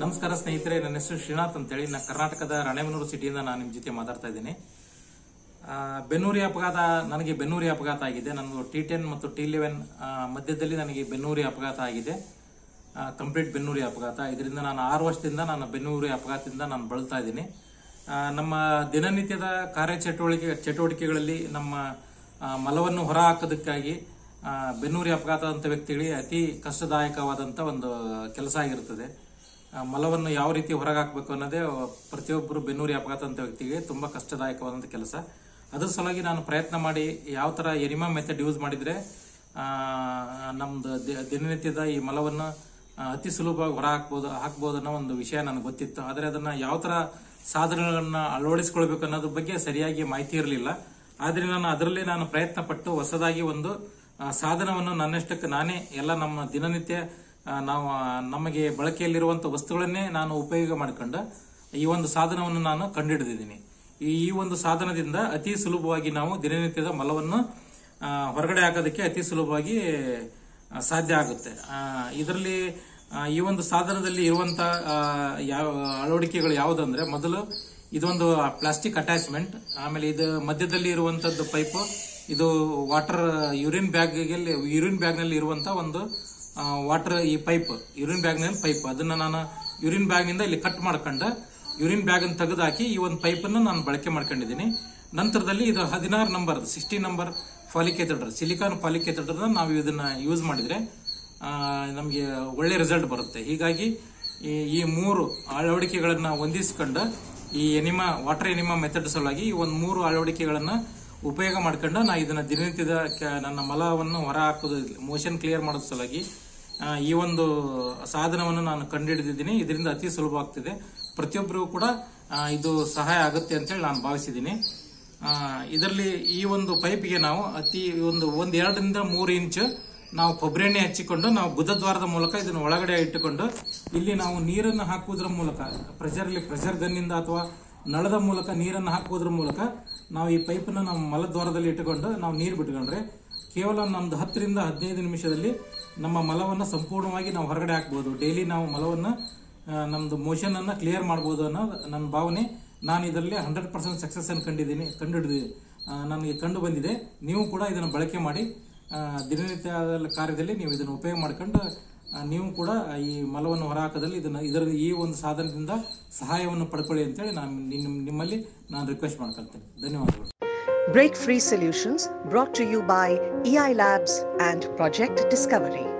ನಮಸ್ಕಾರ ಸ್ನೇಹಿತರೆ ನನ್ನ ಹೆಸರು ಶ್ರೀನಾಥ್ ಅಂತೇಳಿ ನಾನು ಕರ್ನಾಟಕದ ರಾಣೆಬೆನ್ನೂರು ಸಿಟಿಯಿಂದ ನಾನು ನಿಮ್ಮ ಜೊತೆ ಮಾತಾಡ್ತಾ ಇದ್ದೀನಿ ಆ, ಬೆನ್ನೂರಿ ಅಪಘಾತ ನನಗೆ ಬೆನ್ನೂರಿ ಅಪಘಾತ ಆಗಿದೆ ನನ್ನದು ಟಿ ಟೆನ್ ಮತ್ತು ಟಿ ಲೆವೆನ್ ಮಧ್ಯದಲ್ಲಿ ನನಗೆ ಬೆನ್ನೂರಿ ಅಪಘಾತ ಆಗಿದೆ ಕಂಪ್ಲೀಟ್ ಬೆನ್ನೂರಿ ಅಪಘಾತ ಇದರಿಂದ ನಾನು ಆರು ವರ್ಷದಿಂದ ನಾನು ಬೆನ್ನೂರಿ ಅಪಘಾತದಿಂದ ನಾನು ಬಳಲ್ತಾ ಇದ್ದೀನಿ ಆ, ನಮ್ಮ ದಿನನಿತ್ಯದ ಕಾರ್ಯಚಟುವಟಿಕೆ ಚಟುವಟಿಕೆಗಳಲ್ಲಿ ನಮ್ಮ ಆ, ಮಲವನ್ನು ಹೊರ ಹಾಕೋದಕ್ಕಾಗಿ ಆ, ಬೆನ್ನೂರಿ ಅಪಘಾತ ಅಂತ ವ್ಯಕ್ತಿಗಳಿಗೆ ಅತಿ ಕಷ್ಟದಾಯಕವಾದಂಥ ಒಂದು ಕೆಲಸ ಆಗಿರುತ್ತದೆ ಆ, ಮಲವನ್ನು ಯಾವ ರೀತಿ ಹೊರಗೆ ಹಾಕಬೇಕು ಅನ್ನೋದೇ ಪ್ರತಿಯೊಬ್ಬರು ಬೆನ್ನೂರಿ ಅಪಘಾತ ಅಂತ ವ್ಯಕ್ತಿಗೆ ತುಂಬ ಕಷ್ಟದಾಯಕವಾದಂಥ ಕೆಲಸ ಅದ್ರ ಸಲುವಾಗಿ ನಾನು ಪ್ರಯತ್ನ ಮಾಡಿ ಯಾವ ಥರ ಎನಿಮಾ ಮೆಥಡ್ ಯೂಸ್ ಮಾಡಿದರೆ ನಮ್ಮದು ದಿನನಿತ್ಯದ ಈ ಮಲವನ್ನು ಆ, ಅತಿ ಸುಲಭವಾಗಿ ಹೊರ ಹಾಕ್ಬೋದು ಹಾಕ್ಬೋದು ಅನ್ನೋ ಒಂದು ವಿಷಯ ನನಗೆ ಗೊತ್ತಿತ್ತು ಆದರೆ ಅದನ್ನು ಯಾವ ಥರ ಸಾಧನಗಳನ್ನು ಅಳವಡಿಸ್ಕೊಳ್ಬೇಕು ಅನ್ನೋದ್ರ ಬಗ್ಗೆ ಸರಿಯಾಗಿ ಮಾಹಿತಿ ಇರಲಿಲ್ಲ ಆದರೆ ನಾನು ಅದರಲ್ಲಿ ನಾನು ಪ್ರಯತ್ನ ಪಟ್ಟು ಹೊಸದಾಗಿ ಒಂದು ಆ, ಸಾಧನವನ್ನು ನನ್ನಷ್ಟಕ್ಕೆ ನಾನೇ ಎಲ್ಲ ನಮ್ಮ ದಿನನಿತ್ಯ ಆ, ನಾವು ಆ, ನಮಗೆ ಬಳಕೆಯಲ್ಲಿರುವಂಥ ವಸ್ತುಗಳನ್ನೇ ನಾನು ಉಪಯೋಗ ಮಾಡಿಕೊಂಡು ಈ ಒಂದು ಸಾಧನವನ್ನು ನಾನು ಕಂಡುಹಿಡಿದಿದ್ದೀನಿ ಈ ಈ ಒಂದು ಸಾಧನದಿಂದ ಅತಿ ಸುಲಭವಾಗಿ ನಾವು ದಿನನಿತ್ಯದ ಮಲವನ್ನು ಆ, ಹೊರಗಡೆ ಹಾಕೋದಕ್ಕೆ ಅತಿ ಸುಲಭವಾಗಿ ಆ, ಸಾಧ್ಯ ಆಗುತ್ತೆ ಇದರಲ್ಲಿ ಈ ಒಂದು ಸಾಧನದಲ್ಲಿ ಇರುವಂತ ಆ, ಯಾವ ಅಳವಡಿಕೆಗಳು ಯಾವುದಂದ್ರೆ ಮೊದಲು ಇದೊಂದು ಪ್ಲಾಸ್ಟಿಕ್ ಅಟ್ಯಾಚ್ಮೆಂಟ್ ಆಮೇಲೆ ಇದು ಮಧ್ಯದಲ್ಲಿ ಇರುವಂತದ್ದು ಪೈಪ್ ಇದು water urine bag urine bag ನಲ್ಲಿ ಇರುವಂತ ಒಂದು ವಾಟರ್ ಈ ಪೈಪ್ ಯೂರಿನ್ ಬ್ಯಾಗ್ ನಲ್ಲಿ ಪೈಪ್ ಅದನ್ನ ನಾನು ಯೂರಿನ್ ಬ್ಯಾಗ್ ನಿಂದ ಇಲ್ಲಿ ಕಟ್ ಮಾಡ್ಕೊಂಡು ಯೂರಿನ್ ಬ್ಯಾಗ್ ಅನ್ನು ತೆಗೆದುಹಾಕಿ ಈ ಒಂದು ಪೈಪ್ ಅನ್ನು ನಾನು ಬಳಕೆ ಮಾಡ್ಕೊಂಡಿದ್ದೀನಿ ನಂತರದಲ್ಲಿ ಇದು ಹದಿನಾರು number sixty number foley catheter silicone foley catheter ನಾವು ಇದನ್ನ ಯೂಸ್ ಮಾಡಿದ್ರೆ ನಮಗೆ ಒಳ್ಳೆ ರಿಸಲ್ಟ್ ಬರುತ್ತೆ ಹೀಗಾಗಿ ಈ ಈ ಮೂರು ಅಳವಡಿಕೆಗಳನ್ನ ಹೊಂದಿಸ್ಕೊಂಡು ಈ ಎನಿಮಾ ವಾಟರ್ ಎನಿಮಾ ಮೆಥಡ್ ಸಲುವಾಗಿ ಈ ಒಂದು ಮೂರು ಅಳವಡಿಕೆಗಳನ್ನ ಉಪಯೋಗ ಮಾಡ್ಕೊಂಡು ನಾ ಇದನ್ನ ದಿನನಿತ್ಯದ ಕ- ನನ್ನ ಮಲವನ್ನು ಹೊರ ಹಾಕೋದು ಮೋಷನ್ ಕ್ಲಿಯರ್ ಮಾಡೋದ್ ಸಲುವಾಗಿ ಆ, ಈ ಒಂದು ಸಾಧನವನ್ನು ನಾನು ಕಂಡುಹಿಡಿದಿದ್ದೀನಿ ಇದರಿಂದ ಅತಿ ಸುಲಭ ಆಗ್ತಿದೆ ಪ್ರತಿಯೊಬ್ಬರಿಗೂ ಕೂಡ ಆ, ಇದು ಸಹಾಯ ಆಗುತ್ತೆ ಅಂತೇಳಿ ನಾನು ಭಾವಿಸಿದ್ದೀನಿ ಇದರಲ್ಲಿ ಈ ಒಂದು ಪೈಪ್ಗೆ ನಾವು ಅತಿ ಒಂದು ಒಂದ್ ಎರಡರಿಂದ ಮೂರು ಇಂಚ್ ನಾವು ಕೊಬ್ಬರಿ ಎಣ್ಣೆ ಹಚ್ಚಿಕೊಂಡು ನಾವು ಗುದದ್ವಾರದ ಮೂಲಕ ಇದನ್ನು ಒಳಗಡೆ ಇಟ್ಟುಕೊಂಡು ಇಲ್ಲಿ ನಾವು ನೀರನ್ನು ಹಾಕುವುದರ ಮೂಲಕ ಪ್ರೆಷರ್ ಇಲ್ಲಿ ಪ್ರೆಷರ್ ಗನ್ನಿಂದ ಅಥವಾ ನಳದ ಮೂಲಕ ನೀರನ್ನು ಹಾಕುವುದರ ಮೂಲಕ ನಾವು ಈ ಪೈಪನ್ನು ನಾವು ಮಲದ್ವಾರದಲ್ಲಿ ಇಟ್ಟುಕೊಂಡು ನಾವು ನೀರು ಬಿಟ್ಕೊಂಡ್ರೆ ಕೇವಲ ನಮ್ದು ಹತ್ತರಿಂದ ಹದಿನೈದು ನಿಮಿಷದಲ್ಲಿ ನಮ್ಮ ಮಲವನ್ನು ಸಂಪೂರ್ಣವಾಗಿ ನಾವು ಹೊರಗಡೆ ಹಾಕ್ಬೋದು ಡೈಲಿ ನಾವು ಮಲವನ್ನು ಆ, ನಮ್ದು ಮೋಷನ್ ಅನ್ನ ಕ್ಲಿಯರ್ ಮಾಡ್ಬೋದು ಅನ್ನೋ ನನ್ನ ಭಾವನೆ ನಾನು ಇದರಲ್ಲಿ ಹಂಡ್ರೆಡ್ ಪರ್ಸೆಂಟ್ ಸಕ್ಸಸ್ ಅನ್ನು ಕಂಡಿದ್ದೀನಿ ಕಂಡುಹಿಡಿದು ನನಗೆ ಕಂಡು ಬಂದಿದೆ ನೀವು ಕೂಡ ಇದನ್ನು ಬಳಕೆ ಮಾಡಿ ಆ, ದಿನನಿತ್ಯದ ಕಾರ್ಯದಲ್ಲಿ ನೀವು ಇದನ್ನು ಉಪಯೋಗ ಮಾಡ್ಕೊಂಡು ಆ, ನೀವು ಕೂಡ ಈ ಮಲವನ್ನು ಹೊರಹಾಕದಲ್ಲಿ ಇದನ್ನ ಇದರ ಈ ಒಂದು ಸಾಧನದಿಂದ ಸಹಾಯವನ್ನು ಪಡ್ಕೊಳ್ಳಿ ಅಂತೇಳಿ ನಾನು ನಿಮ್- ನಿಮ್ಮಲ್ಲಿ ನಾನು ರಿಕ್ವೆಸ್ಟ್ ಮಾಡ್ಕೊಳ್ತೇನೆ ಧನ್ಯವಾದಗಳು Break Free Solutions brought to you by EI Labs and Project Discovery.